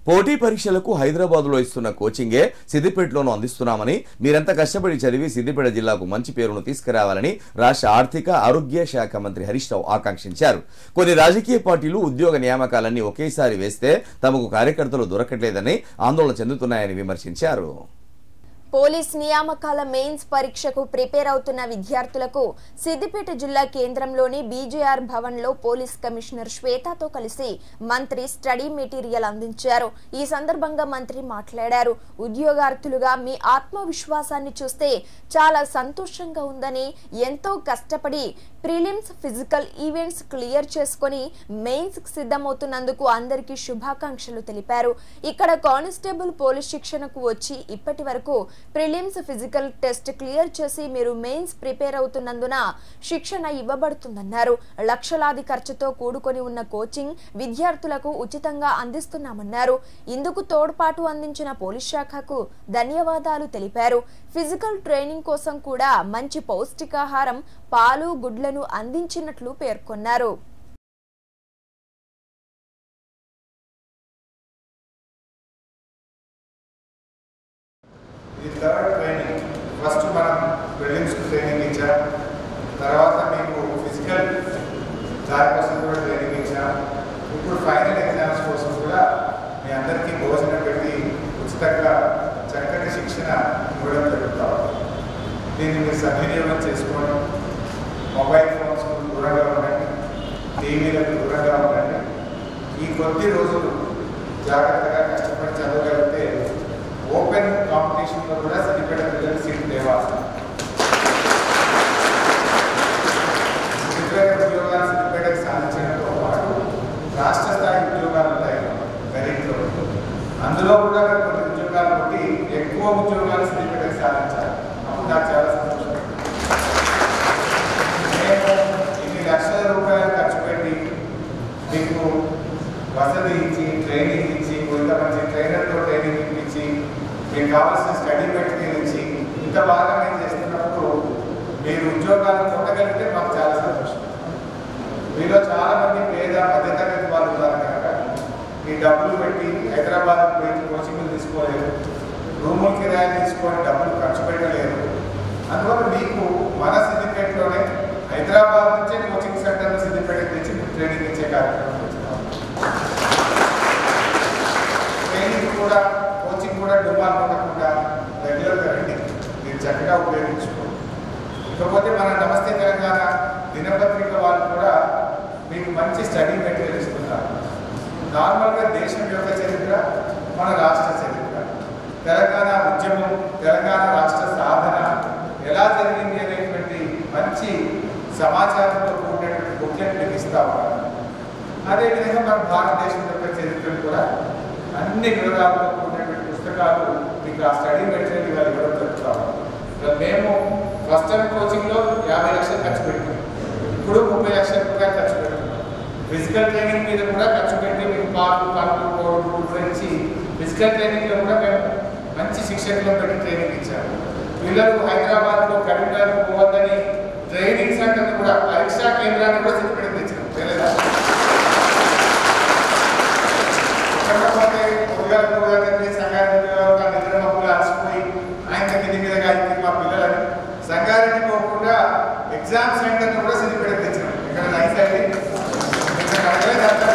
పోటీ పరీక్షలకు హైదరాబాద్లో ఇస్తున్న కోచింగే సిద్దిపేటలోనూ అందిస్తున్నామని మీరంతా కష్టపడి చదివి సిద్దిపేట జిల్లాకు మంచి పేరును తీసుకురావాలని రాష్ట్ర ఆర్థిక ఆరోగ్య శాఖ మంత్రి హరీష్ రావు ఆకాంక్షించారు కొన్ని రాజకీయ పార్టీలు ఉద్యోగ నియామకాలన్నీ ఒకేసారి వేస్తే తమకు కార్యకర్తలు దొరకట్లేదని ఆందోళన చెందుతున్నాయని విమర్శించారు పోలీస్ నియామకాల మెయిన్స్ పరీక్షకు ప్రిపేర్ అవుతున్న విద్యార్థులకు సిద్దిపేట జిల్లా కేంద్రంలోని బీజేఆర్ భవన్లో పోలీస్ కమిషనర్ శ్వేతతో కలిసి మంత్రి స్టడీ మెటీరియల్ అందించారు ఈ సందర్భంగా మంత్రి మాట్లాడారు ఉద్యోగార్థులుగా మీ ఆత్మవిశ్వాసాన్ని చూస్తే చాలా సంతోషంగా ఉందని ఎంతో కష్టపడి ప్రిలిమ్స్ ఫిజికల్ ఈవెంట్స్ క్లియర్ చేసుకొని మెయిన్స్ సిద్ధమవుతున్నందుకు అందరికీ శుభాకాంక్షలు తెలిపారు ఇక్కడ కానిస్టేబుల్ పోలీస్ శిక్షణకు వచ్చి ఇప్పటి వరకు ప్రిలిమ్స్ ఫిజికల్ టెస్ట్ క్లియర్ చేసి మీరు మెయిన్స్ ప్రిపేర్ అవుతున్నందున శిక్షణ ఇవ్వబడుతుందన్నారు లక్షలాది ఖర్చుతో కూడుకొని ఉన్న కోచింగ్ విద్యార్థులకు ఉచితంగా అందిస్తున్నామన్నారు ఇందుకు తోడ్పాటు అందించిన పోలీస్ శాఖకు ధన్యవాదాలు తెలిపారు ఫిజికల్ ట్రైనింగ్ కోసం కూడా మంచి పౌష్టికాహారం పాలు గుడ్లను అందించినట్లు పేర్కొన్నారు ఇది థర్డ్ ట్రైనింగ్ ఫస్ట్ మనం ప్రిలిమ్స్కి ట్రైనింగ్ ఇచ్చాం తర్వాత మీకు ఫిజికల్ దానికోసం కూడా ట్రైనింగ్ ఇచ్చాం ఇప్పుడు ఫైనల్ ఎగ్జామ్స్ కోసం కూడా మీ అందరికీ భోజనం పెట్టి ఉచితంగా చక్కటి శిక్షణ ఇవ్వడం జరుగుతాం దీన్ని మీరు సద్వినియోగం చేసుకోవడం మొబైల్ ఫోన్స్ దూరంగా ఉండండి టీవీలకు దూరంగా ఉండండి ఈ కొద్ది రోజులు జాగ్రత్తగా కష్టపడి చదవగలిగితే ఓపెన్ కాంపిటీషన్లో కూడా సిద్దిపేట పిల్లలు సీట్ తేవాలి సిద్దిపేట ఉద్యోగాలు సిద్దిపేటకు సాధించడంతో పాటు రాష్ట్ర స్థాయి ఉద్యోగాలు ఉంటాయి మెరిట్లో అందులో కూడా మీరు కొన్ని ఉద్యోగాలు కొట్టి ఎక్కువ ఉద్యోగాలు సిద్దిపేటకు సాధించాలి అప్పుడు నాకు చాలా సంతోషం మేము ఇన్ని లక్షల రూపాయలు ఖర్చు పెట్టి మీకు వసతి ఇచ్చి ట్రైనింగ్ ఇచ్చి కొంతమంది ట్రైనర్తో ట్రైనింగ్ ఇప్పించి మీకు కావాల్సిన స్టడీ మెటీరియల్ ఇచ్చి ఇంత బాగా మేము చేస్తున్నప్పుడు మీరు ఉద్యోగాలు పొందగలిగితే మాకు చాలా సంతోషం మీలో చాలా మంది పేద మధ్యతరగతి వాళ్ళు ఉన్నారు కనుక ఈ డబ్బులు పెట్టి హైదరాబాద్ పోయి కోచింగ్లు తీసుకోలేరు రూముల కిరాయి తీసుకొని డబ్బులు ఖర్చు పెట్టలేరు అందువల్ల మీకు మన సిద్దిపేటలోనే హైదరాబాద్ నుంచే కోచింగ్ సెంటర్ సిద్దిపేటకి తెచ్చి మీకు ట్రైనింగ్ ఇచ్చే కార్యక్రమం చేస్తున్నాం ట్రైనింగ్ కూడా కోచింగ్ కూడా డుమ్మా కొట్టకుండా రెగ్యులర్గా రండి మీరు చక్కగా ఉపయోగించుకోండి ఇకపోతే మన నమస్తే తెలంగాణ దినపత్రిక వాళ్ళు కూడా మీకు మంచి స్టడీ మెటీరియల్ ఇస్తున్నారు నార్మల్గా దేశం యొక్క చరిత్ర మన రాష్ట్ర చరిత్ర తెలంగాణ ఉద్యమం తెలంగాణ రాష్ట్ర సాధన ఎలా జరిగింది అనేటువంటి మంచి సమాచారంతో కూడినటువంటి బుక్లెట్ మీకు ఇస్తా ఉన్నారు అదేవిధంగా మన భారతదేశం యొక్క చరిత్రను కూడా అన్ని వివరాలతో కూడినటువంటి పుస్తకాలు మీకు ఆ స్టడీ మెటీరియల్ ఇవాళ ఇవ్వడం జరుగుతా ఉంది. ఇవాళ మేము ఫస్ట్ టైం కోచింగ్లో యాభై లక్షలు ఖర్చు పెట్టాం ఇప్పుడు ముప్పై లక్షల రూపాయలు ఖర్చు పెడుతున్నాం ఫిజికల్ ట్రైనింగ్ మీద కూడా ఖర్చు పెట్టి మీకు పాలు పండ్లు కోళ్ళు గురించి ఫిజికల్ ట్రైనింగ్లో కూడా మేము మంచి శిక్షకులు పెట్టి ట్రైనింగ్ ఇచ్చాము పిల్లలు హైదరాబాద్లో కరీంనగర్ పోవద్దని ట్రైనింగ్ సెంటర్ కూడా పరీక్షా కేంద్రాన్ని కూడా సిద్ధపెట్టి తెచ్చాము తెలియదా కాకపోతే ఉద్యోగ ఉద్యోగం సంగారెడ్డి నిద్ర మబ్బులు అలసిపోయి ఆయన కింది మీద కలిపి మా పిల్లలని సంగారెడ్డి పోకుండా ఎగ్జామ్ సెంటర్ కూడా సిద్ధిపెట్టి తెచ్చినాం ఇక్కడ నైస్ అండి ఇక్కడ అడగలే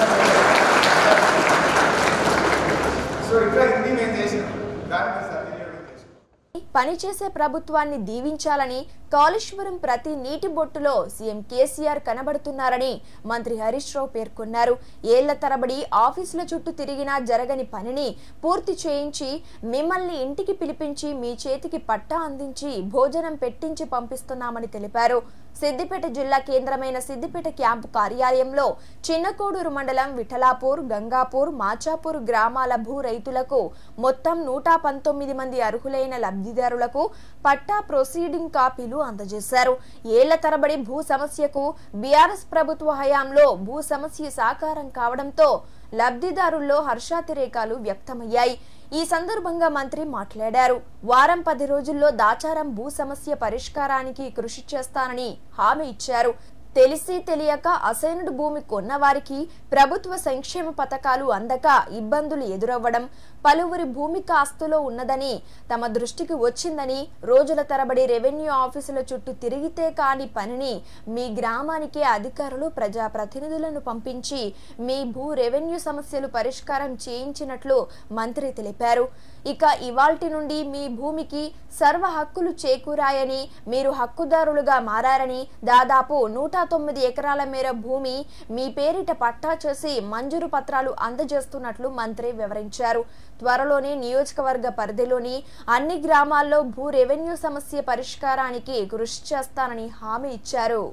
సో ఇట్లా ఇన్ని మేము చేసినాం దానికి సద్వినియోగం చేసుకోండి పనిచేసే ప్రభుత్వాన్ని దీవించాలని కాళేశ్వరం ప్రతి నీటి బొట్టులో సీఎం కేసీఆర్ కనబడుతున్నారని మంత్రి హరీష్ రావు పేర్కొన్నారు ఏళ్ల తరబడి ఆఫీసుల చుట్టూ తిరిగినా జరగని పనిని పూర్తి చేయించి మిమ్మల్ని ఇంటికి పిలిపించి మీ చేతికి పట్టా అందించి భోజనం పెట్టించి పంపిస్తున్నామని తెలిపారు సిద్దిపేట జిల్లా కేంద్రమైన సిద్దిపేట క్యాంపు కార్యాలయంలో చిన్నకోడూరు మండలం విఠలాపూర్ గంగాపూర్ మాచాపూర్ గ్రామాల భూ రైతులకు మొత్తం నూట పంతొమ్మిది మంది అర్హులైన లబ్ధిదారులకు పట్టా ప్రొసీడింగ్ కాపీలు అందజేశారు ఏళ్ల తరబడి భూ సమస్యకు బీఆర్ఎస్ ప్రభుత్వ హయాంలో భూ సమస్య సాకారం కావడంతో లబ్ధిదారుల్లో హర్షాతిరేకాలు వ్యక్తమయ్యాయి ఈ సందర్భంగా మంత్రి మాట్లాడారు వారం పది రోజుల్లో దాచారం భూ సమస్య పరిష్కారానికి కృషి చేస్తానని హామీ ఇచ్చారు తెలిసి తెలియక అసైన్డ్ భూమి కొన్నవారికి ప్రభుత్వ సంక్షేమ పథకాలు అందక ఇబ్బందులు ఎదురవ్వడం పలువురి భూమి కాస్తులో ఉన్నదని తమ దృష్టికి వచ్చిందని రోజుల తరబడి రెవెన్యూ ఆఫీసుల చుట్టూ తిరిగితే కాని పనిని మీ గ్రామానికి అధికారులు ప్రజాప్రతినిధులను పంపించి మీ భూ రెవెన్యూ సమస్యలు పరిష్కారం చేయించినట్లు మంత్రి తెలిపారు ఇక ఇవాల్టి నుండి మీ భూమికి సర్వ హక్కులు చేకూరాయని మీరు హక్కుదారులుగా మారారని దాదాపు నూట తొమ్మిది ఎకరాల మేర భూమి మీ పేరిట పట్టా చేసి మంజూరు పత్రాలు అందజేస్తున్నట్లు మంత్రి వివరించారు త్వరలోనే నియోజకవర్గ పరిధిలోని అన్ని గ్రామాల్లో భూ రెవెన్యూ సమస్య పరిష్కారానికి కృషి చేస్తానని హామీ ఇచ్చారు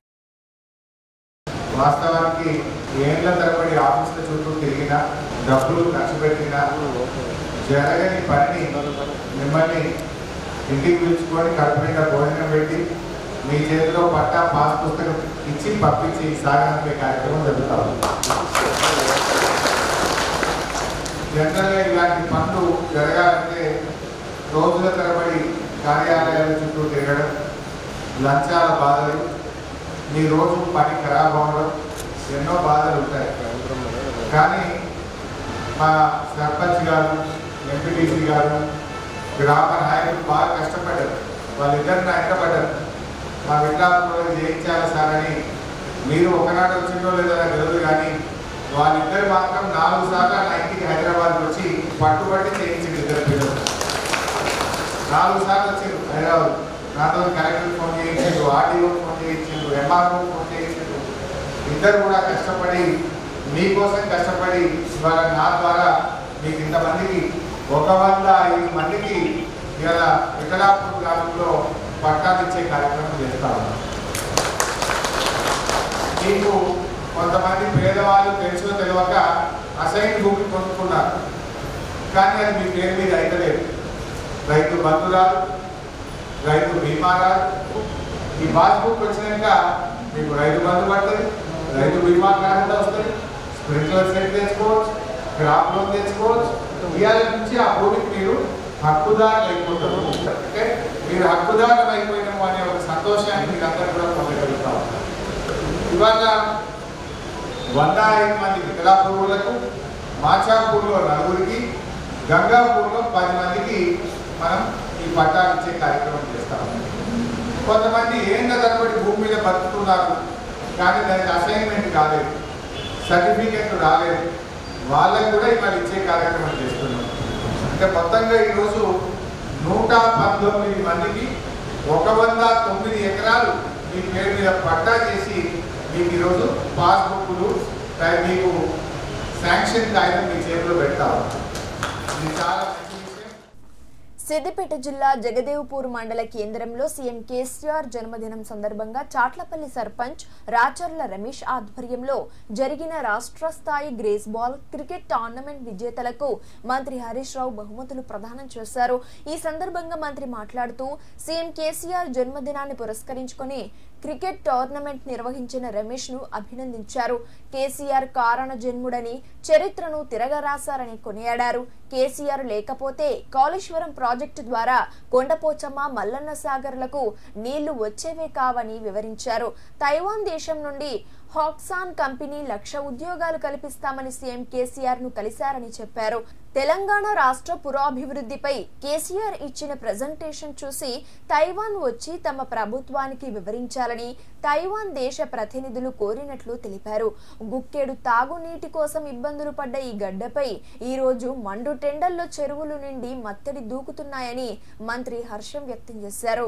వాస్తవానికి ఏండ్ల తరబడి ఆఫీసుల చుట్టూ తిరిగినా డబ్బులు ఖర్చు పెట్టినా జరగని పనిని మిమ్మల్ని ఇంటికి పిలుచుకొని కడుపు నిండా భోజనం పెట్టి మీ చేతిలో పట్టా పాస్ పుస్తకం ఇచ్చి పంపించి సాగనంపే కార్యక్రమం జరుగుతా ఉంది జనరల్గా ఇలాంటి పనులు జరగాలంటే రోజుల తరబడి కార్యాలయాల చుట్టూ తిరగడం లంచాల బాధలు మీ రోజు పని ఖరాబ్ అవ్వడం ఎన్నో బాధలు ఉంటాయి కానీ మా సర్పంచ్ గారు ఎంపీటీసీ గారు గ్రామ నాయకులు బాగా కష్టపడ్డారు వాళ్ళిద్దరు నాయకపడ్డారు మా విట్లాపంలో చేయించాలి సార్ అని మీరు ఒకనాడు వచ్చిందో లేదో నాకు తెలియదు కానీ వాళ్ళిద్దరు మాత్రం నాలుగు సార్లు నా ఇంటికి హైదరాబాద్ వచ్చి పట్టుబట్టి చేయించింది ఇద్దరు పిల్లలు నాలుగు సార్లు వచ్చారు హైదరాబాద్ నాతో కలెక్టర్ ఫోన్ చేయించారు ఆర్డీఓ ఫోన్ చేయించారు ఎంఆర్ఓ ఫోన్ చేయించారు ఇద్దరు కూడా కష్టపడి మీకోసం కష్టపడి ఇవాళ నా ద్వారా మీకు ఇంతమందికి ఒక వంద ఐదు మందికి ఇలా వికలాపూర్ గ్రామంలో పట్టాలు ఇచ్చే కార్యక్రమం చేస్తా ఉన్నాం మీకు కొంతమంది పేదవాళ్ళు తెలుసో తెలియక అసైన్ భూమి కొనుక్కున్నారు కానీ అది మీ పేరు మీద అయితలేదు రైతు బంధురాలు రైతు బీమా రాదు ఈ పాస్బుక్ వచ్చినాక మీకు రైతు బంధు పడుతుంది రైతు బీమా కార్డు వస్తుంది స్ప్రింక్లర్ సెట్ తెచ్చుకోవచ్చు క్రాప్ లోన్ తెచ్చుకోవచ్చు ఇవాళ నుంచి ఆ భూమికి మీరు హక్కుదారులు అయిపోతారు అంటే మీరు హక్కుదారులు అయిపోయినాము అనే ఒక సంతోషాన్ని మీరు అందరూ కూడా పొందగలుగుతా ఉన్నారు ఇవాళ వంద ఐదు మంది వికలాపూర్లకు మాచాపూర్లో నలుగురికి గంగాపూర్లో పది మందికి మనం ఈ పట్టాలు ఇచ్చే కార్యక్రమం చేస్తాం కొంతమంది ఏంట తరబడి భూమి మీద బతుకుతున్నారు కానీ దానికి అసైన్మెంట్ కాలేదు సర్టిఫికెట్ రాలేదు వాళ్ళకు కూడా ఇవాళ ఇచ్చే కార్యక్రమం చేస్తున్నాం అంటే మొత్తంగా ఈరోజు నూట పంతొమ్మిది మందికి ఒక వంద తొమ్మిది ఎకరాలు మీ పేరు మీద పట్టా చేసి మీకు ఈరోజు పాస్బుక్లు మీకు శాంక్షన్ కాగితం మీ చేతిలో పెడతాము ఇది చాలా మంచి విషయం సిద్దిపేట జిల్లా జగదేవ్పూర్ మండల కేంద్రంలో సీఎం కేసీఆర్ జన్మదినం సందర్భంగా చాట్లపల్లి సర్పంచ్ రాచర్ల రమేష్ ఆధ్వర్యంలో జరిగిన రాష్ట్ర స్థాయి గ్రేస్ బాల్ క్రికెట్ టోర్నమెంట్ విజేతలకు మంత్రి హరీష్ రావు బహుమతులు ప్రదానం చేశారు ఈ సందర్భంగా మంత్రి మాట్లాడుతూ సీఎం కేసీఆర్ జన్మదినాన్ని పురస్కరించుకొని క్రికెట్ టోర్నమెంట్ నిర్వహించిన రమేష్ ను అభినందించారు కేసీఆర్ కారణ జన్ముడని చరిత్రను తిరగరాశారని కొనియాడారు కేసీఆర్ లేకపోతే కాళేశ్వరం ప్రాజెక్టు ద్వారా కొండపోచమ్మ మల్లన్న సాగర్లకు నీళ్లు వచ్చేవే కావని వివరించారు తైవాన్ దేశం నుండి హాక్సాన్ కంపెనీ లక్ష ఉద్యోగాలు కల్పిస్తామని సీఎం కేసీఆర్ ను కలిశారని చెప్పారు తెలంగాణ రాష్ట్ర పురోభివృద్ధిపై కేసీఆర్ ఇచ్చిన ప్రజెంటేషన్ చూసి తైవాన్ వచ్చి తమ ప్రభుత్వానికి వివరించాలని తైవాన్ దేశ ప్రతినిధులు కోరినట్లు తెలిపారు గుక్కెడు తాగునీటి కోసం ఇబ్బందులు పడ్డ ఈ గడ్డపై ఈ రోజు మండు టెండల్లో చెరువులు నిండి మత్తడి దూకుతున్నాయని మంత్రి హర్షం వ్యక్తం చేశారు